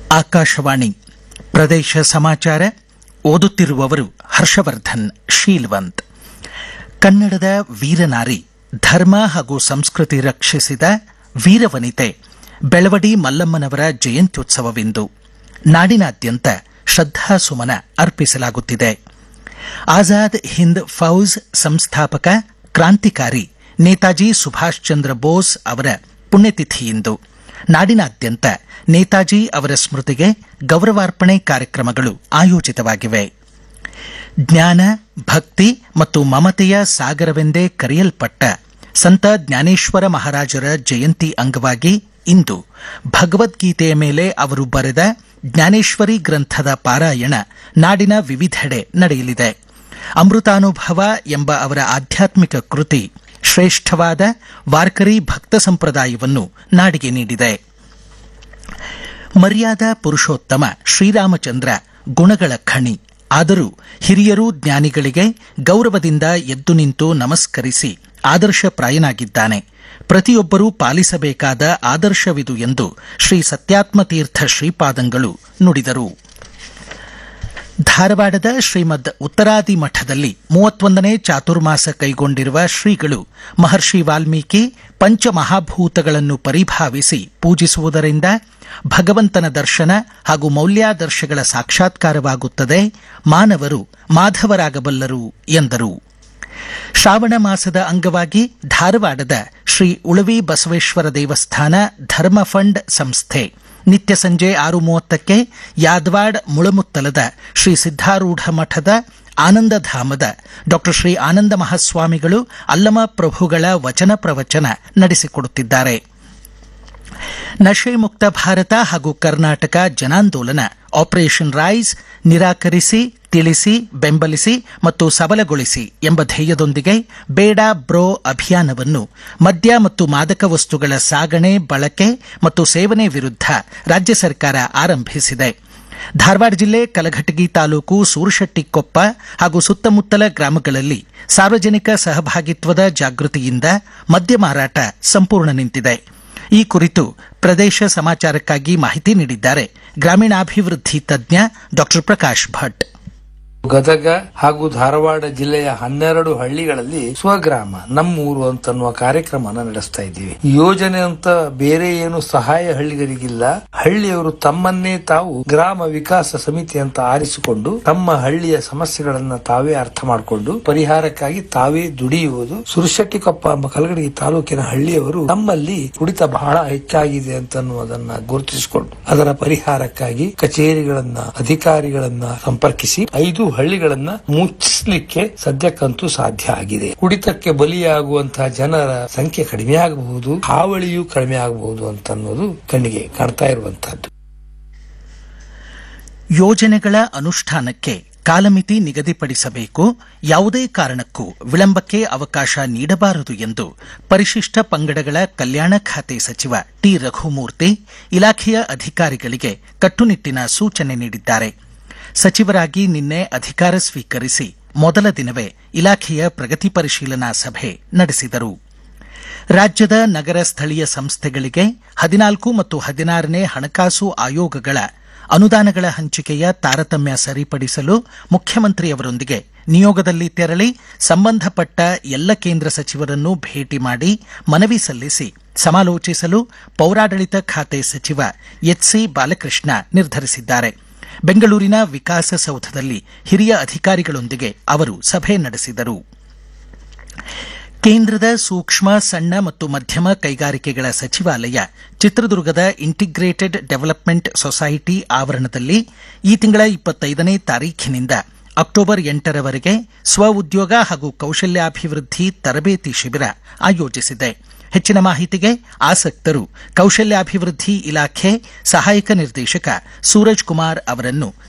ಆಕಾಶವಾಣಿ ಪ್ರದೇಶ ಸಮಾಚಾರ ಓದುತ್ತಿರುವವರು ಹರ್ಷವರ್ಧನ್ ಶೀಲ್ವಂತ್ ಕನ್ನಡದ ವೀರನಾರಿ ಧರ್ಮ ಹಾಗೂ ಸಂಸ್ಕೃತಿ ರಕ್ಷಿಸಿದ ವೀರವನಿತೆ ಬೆಳವಡಿ ಮಲ್ಲಮ್ಮನವರ ಜಯಂತ್ಯುತ್ಸವವಿಂದು ನಾಡಿನಾದ್ಯಂತ ಶ್ರದ್ಧಾಸುಮನ ಅರ್ಪಿಸಲಾಗುತ್ತಿದೆ ಆಜಾದ್ ಹಿಂದ್ ಫೌಜ್ ಸಂಸ್ಥಾಪಕ ಕ್ರಾಂತಿಕಾರಿ ನೇತಾಜಿ ಸುಭಾಷ್ ಚಂದ್ರ ಬೋಸ್ ಅವರ ಪುಣ್ಯತಿಥಿಯಿಂದು ನಾಡಿನಾದ್ಯಂತ ನೇತಾಜಿ ಅವರ ಸ್ಮೃತಿಗೆ ಗೌರವಾರ್ಪಣೆ ಕಾರ್ಯಕ್ರಮಗಳು ಆಯೋಜಿತವಾಗಿವೆ ಜ್ಞಾನ ಭಕ್ತಿ ಮತ್ತು ಮಮತೆಯ ಸಾಗರವೆಂದೇ ಕರೆಯಲ್ಪಟ್ಟ ಸಂತ ಜ್ಞಾನೇಶ್ವರ ಮಹಾರಾಜರ ಜಯಂತಿ ಅಂಗವಾಗಿ ಇಂದು ಭಗವದ್ಗೀತೆಯ ಮೇಲೆ ಅವರು ಬರೆದ ಜ್ಞಾನೇಶ್ವರಿ ಗ್ರಂಥದ ಪಾರಾಯಣ ನಾಡಿನ ವಿವಿಧೆಡೆ ನಡೆಯಲಿದೆ ಅಮೃತಾನುಭವ ಎಂಬ ಅವರ ಆಧ್ಯಾತ್ಮಿಕ ಕೃತಿ ಶ್ರೇಷ್ಠವಾದ ವಾರ್ಕರಿ ಭಕ್ತ ಸಂಪ್ರದಾಯವನ್ನು ನಾಡಿಗೆ ನೀಡಿದೆ ಮರ್ಯಾದ ಪುರುಷೋತ್ತಮ ಶ್ರೀರಾಮಚಂದ್ರ ಗುಣಗಳ ಖಣಿ ಆದರೂ ಹಿರಿಯರು ಜ್ಞಾನಿಗಳಿಗೆ ಗೌರವದಿಂದ ಎದ್ದು ನಿಂತು ನಮಸ್ಕರಿಸಿ ಆದರ್ಶಪ್ರಾಯನಾಗಿದ್ದಾನೆ ಪ್ರತಿಯೊಬ್ಬರೂ ಪಾಲಿಸಬೇಕಾದ ಆದರ್ಶವಿದು ಎಂದು ಶ್ರೀ ಸತ್ಯಾತ್ಮತೀರ್ಥ ಶ್ರೀಪಾದಂಗಳು ನುಡಿದರು ಧಾರವಾಡದ ಶ್ರೀಮದ್ ಉತ್ತರಾದಿ ಮಠದಲ್ಲಿ ಮೂವತ್ತೊಂದನೇ ಚಾತುರ್ಮಾಸ ಕೈಗೊಂಡಿರುವ ಶ್ರೀಗಳು ಮಹರ್ಷಿ ವಾಲ್ಮೀಕಿ ಪಂಚಮಹಾಭೂತಗಳನ್ನು ಪರಿಭಾವಿಸಿ ಪೂಜಿಸುವುದರಿಂದ ಭಗವಂತನ ದರ್ಶನ ಹಾಗೂ ಮೌಲ್ಯಾದರ್ಶಗಳ ಸಾಕ್ಷಾತ್ಕಾರವಾಗುತ್ತದೆ ಮಾನವರು ಮಾಧವರಾಗಬಲ್ಲರು ಎಂದರು ಶ್ರಾವಣ ಮಾಸದ ಅಂಗವಾಗಿ ಧಾರವಾಡದ ಶ್ರೀ ಉಳವಿ ಬಸವೇಶ್ವರ ದೇವಸ್ಥಾನ ಧರ್ಮ ಫಂಡ್ ಸಂಸ್ಥೆ ನಿತ್ಯ ಸಂಜೆ ಆರು ಮೂವತ್ತಕ್ಕೆ ಯಾದವಾಡ್ ಮುಳಮುತ್ತಲದ ಶ್ರೀ ಸಿದ್ದಾರೂಢ ಮಠದ ಆನಂದಧಾಮದ ಡಾ ಶ್ರೀ ಆನಂದ ಮಹಾಸ್ವಾಮಿಗಳು ಅಲ್ಲಮ ಪ್ರಭುಗಳ ವಚನ ಪ್ರವಚನ ನಡೆಸಿಕೊಡುತ್ತಿದ್ದಾರೆ ನಶೆ ಮುಕ್ತ ಭಾರತ ಹಾಗೂ ಕರ್ನಾಟಕ ಜನಾಂದೋಲನ ಆಪರೇಷನ್ ರೈಸ್ ನಿರಾಕರಿಸಿ ತಿಳಿಸಿ ಬೆಂಬಲಿಸಿ ಮತ್ತು ಸಬಲಗೊಳಿಸಿ ಎಂಬ ಧ್ಯೇಯದೊಂದಿಗೆ ಬೇಡ ಬ್ರೋ ಅಭಿಯಾನವನ್ನು ಮದ್ಯ ಮತ್ತು ಮಾದಕ ವಸ್ತುಗಳ ಸಾಗಣೆ ಬಳಕೆ ಮತ್ತು ಸೇವನೆ ವಿರುದ್ಧ ರಾಜ್ಯ ಸರ್ಕಾರ ಆರಂಭಿಸಿದೆ ಧಾರವಾಡ ಜಿಲ್ಲೆ ಕಲಘಟಗಿ ತಾಲೂಕು ಸೂರಶೆಟ್ಟಿಕೊಪ್ಪ ಹಾಗೂ ಸುತ್ತಮುತ್ತಲ ಗ್ರಾಮಗಳಲ್ಲಿ ಸಾರ್ವಜನಿಕ ಸಹಭಾಗಿತ್ವದ ಜಾಗೃತಿಯಿಂದ ಮದ್ಯ ಮಾರಾಟ ಸಂಪೂರ್ಣ ನಿಂತಿದೆ ಈ ಕುರಿತು ಪ್ರದೇಶ ಸಮಾಚಾರಕ್ಕಾಗಿ ಮಾಹಿತಿ ನೀಡಿದ್ದಾರೆ ಗ್ರಾಮೀಣಾಭಿವೃದ್ಧಿ ತಜ್ಞ ಡಾ ಪ್ರಕಾಶ್ ಭಟ್ ಗದಗ ಹಾಗೂ ಧಾರವಾಡ ಜಿಲ್ಲೆಯ ಹನ್ನೆರಡು ಹಳ್ಳಿಗಳಲ್ಲಿ ಸ್ವಗ್ರಾಮ ನಮ್ಮೂರು ಅಂತನ್ನುವ ಕಾರ್ಯಕ್ರಮನ ನಡೆಸ್ತಾ ಇದ್ದೀವಿ ಯೋಜನೆ ಅಂತ ಬೇರೆ ಏನು ಸಹಾಯ ಹಳ್ಳಿಗರಿಗಿಲ್ಲ ಹಳ್ಳಿಯವರು ತಮ್ಮನ್ನೇ ತಾವು ಗ್ರಾಮ ವಿಕಾಸ ಸಮಿತಿ ಅಂತ ಆರಿಸಿಕೊಂಡು ತಮ್ಮ ಹಳ್ಳಿಯ ಸಮಸ್ಯೆಗಳನ್ನ ತಾವೇ ಅರ್ಥ ಮಾಡಿಕೊಂಡು ಪರಿಹಾರಕ್ಕಾಗಿ ತಾವೇ ದುಡಿಯುವುದು ಸುರಶೆಟ್ಟಿಕೊಪ್ಪ ಎಂಬ ಕಲಗಡಗಿ ತಾಲೂಕಿನ ಹಳ್ಳಿಯವರು ನಮ್ಮಲ್ಲಿ ಕುಡಿತ ಬಹಳ ಹೆಚ್ಚಾಗಿದೆ ಅಂತನ್ನುವುದನ್ನ ಗುರುತಿಸಿಕೊಂಡು ಅದರ ಪರಿಹಾರಕ್ಕಾಗಿ ಕಚೇರಿಗಳನ್ನ ಅಧಿಕಾರಿಗಳನ್ನ ಸಂಪರ್ಕಿಸಿ ಐದು ಹಳ್ಳಿಗಳನ್ನ ಮುಚ್ಚಿಸ್ಲಿಕ್ಕೆ ಸದ್ಯಕ್ಕಂತೂ ಸಾಧ್ಯ ಆಗಿದೆ ಕುಡಿತಕ್ಕೆ ಬಲಿಯಾಗುವಂತಹ ಜನರ ಸಂಖ್ಯೆ ಕಡಿಮೆ ಆಗಬಹುದು ಹಾವಳಿಯೂ ಕಡಿಮೆ ಆಗಬಹುದು ಅಂತ ಅನ್ನೋದು ಕಣ್ಣಿಗೆ ಕಾಣ್ತಾ ಇರುವಂತಹದ್ದು ಯೋಜನೆಗಳ ಅನುಷ್ಠಾನಕ್ಕೆ ಕಾಲಮಿತಿ ನಿಗದಿಪಡಿಸಬೇಕು ಯಾವುದೇ ಕಾರಣಕ್ಕೂ ವಿಳಂಬಕ್ಕೆ ಅವಕಾಶ ನೀಡಬಾರದು ಎಂದು ಪರಿಶಿಷ್ಟ ಪಂಗಡಗಳ ಕಲ್ಯಾಣ ಖಾತೆ ಸಚಿವ ಟಿ ರಘುಮೂರ್ತಿ ಇಲಾಖೆಯ ಅಧಿಕಾರಿಗಳಿಗೆ ಕಟ್ಟುನಿಟ್ಟಿನ ಸೂಚನೆ ನೀಡಿದ್ದಾರೆ ಸಚಿವರಾಗಿ ನಿನ್ನೆ ಅಧಿಕಾರ ಸ್ವೀಕರಿಸಿ ಮೊದಲ ದಿನವೇ ಇಲಾಖೆಯ ಪ್ರಗತಿ ಪರಿಶೀಲನಾ ಸಭೆ ನಡೆಸಿದರು ರಾಜ್ಯದ ನಗರ ಸ್ಥಳೀಯ ಸಂಸ್ಥೆಗಳಿಗೆ ಹದಿನಾಲ್ಕು ಮತ್ತು ಹದಿನಾರನೇ ಹಣಕಾಸು ಆಯೋಗಗಳ ಅನುದಾನಗಳ ಹಂಚಿಕೆಯ ತಾರತಮ್ಯ ಸರಿಪಡಿಸಲು ಮುಖ್ಯಮಂತ್ರಿಯವರೊಂದಿಗೆ ನಿಯೋಗದಲ್ಲಿ ತೆರಳಿ ಸಂಬಂಧಪಟ್ಟ ಎಲ್ಲ ಕೇಂದ್ರ ಸಚಿವರನ್ನು ಭೇಟಿ ಮಾಡಿ ಮನವಿ ಸಲ್ಲಿಸಿ ಸಮಾಲೋಚಿಸಲು ಪೌರಾಡಳಿತ ಖಾತೆ ಸಚಿವ ಎಚ್ಸಿ ಬಾಲಕೃಷ್ಣ ನಿರ್ಧರಿಸಿದ್ದಾರೆ ಬೆಂಗಳೂರಿನ ವಿಕಾಸಸೌಧದಲ್ಲಿ ಹಿರಿಯ ಅಧಿಕಾರಿಗಳೊಂದಿಗೆ ಅವರು ಸಭೆ ನಡೆಸಿದರು ಕೇಂದ್ರದ ಸೂಕ್ಷ್ಮ ಸಣ್ಣ ಮತ್ತು ಮಧ್ಯಮ ಕೈಗಾರಿಕೆಗಳ ಸಚಿವಾಲಯ ಚಿತ್ರದುರ್ಗದ ಇಂಟಿಗ್ರೇಟೆಡ್ ಡೆವಲಪ್ಮೆಂಟ್ ಸೊಸೈಟಿ ಆವರಣದಲ್ಲಿ ಈ ತಿಂಗಳ ಇಪ್ಪತ್ತೈದನೇ ತಾರೀಖಿನಿಂದ ಅಕ್ಟೋಬರ್ ಎಂಟರವರೆಗೆ ಸ್ವ ಉದ್ಯೋಗ ಹಾಗೂ ಕೌಶಲ್ಯಾಭಿವೃದ್ಧಿ ತರಬೇತಿ ಶಿಬಿರ ಆಯೋಜಿಸಿದೆ ಹೆಚ್ಚಿನ ಮಾಹಿತಿಗೆ ಆಸಕ್ತರು ಕೌಶಲ್ಯಾಭಿವೃದ್ಧಿ ಇಲಾಖೆ ಸಹಾಯಕ ನಿರ್ದೇಶಕ ಸೂರಜ್ ಕುಮಾರ್ ಅವರನ್ನು